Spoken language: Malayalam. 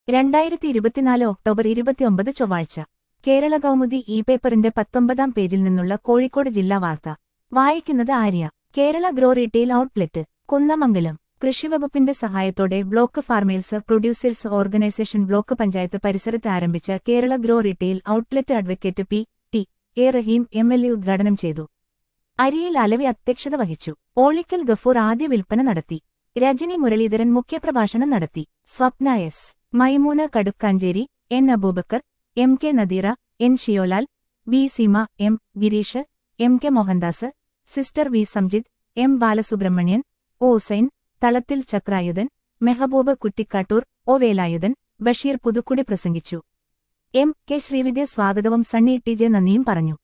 രണ്ടായിരത്തി ഇരുപത്തിനാല് ഒക്ടോബർ ഇരുപത്തിയൊമ്പത് ചൊവ്വാഴ്ച കേരള കൗമുദി ഇ പേപ്പറിന്റെ പത്തൊമ്പതാം പേജിൽ നിന്നുള്ള കോഴിക്കോട് ജില്ലാ വാർത്ത വായിക്കുന്നത് Arya Kerala grow retail outlet Kunnamangalam കൃഷിവകുപ്പിന്റെ സഹായത്തോടെ block farmers producers organisation block panchayat പരിസരത്ത് ആരംഭിച്ച Kerala grow retail outlet advocate P T A Rahim M L A ഉദ്ഘാടനം ചെയ്തു അരിയിൽ അലവി അധ്യക്ഷത വഹിച്ചു ഓളിക്കൽ ഗഫൂർ ആദ്യ വിൽപ്പന നടത്തി രജനി മുരളീധരൻ മുഖ്യപ്രഭാഷണം നടത്തി Swapna S Maimoona Kadukkancheri N Aboobacker M K Nadeera N Shiyolal V Seema M Gireesh M K Mohandas sister V Samjith M Balasubramanian O Hussain Thalathil Chakrayudhan Mehaboob Kuttikkattoor O Velayudhan Basheer Puthukkudi പ്രസംഗിച്ചു എം കെ ശ്രീവിദ്യ സ്വാഗതവും സണ്ണി ടി ജെ നന്ദിയും പറഞ്ഞു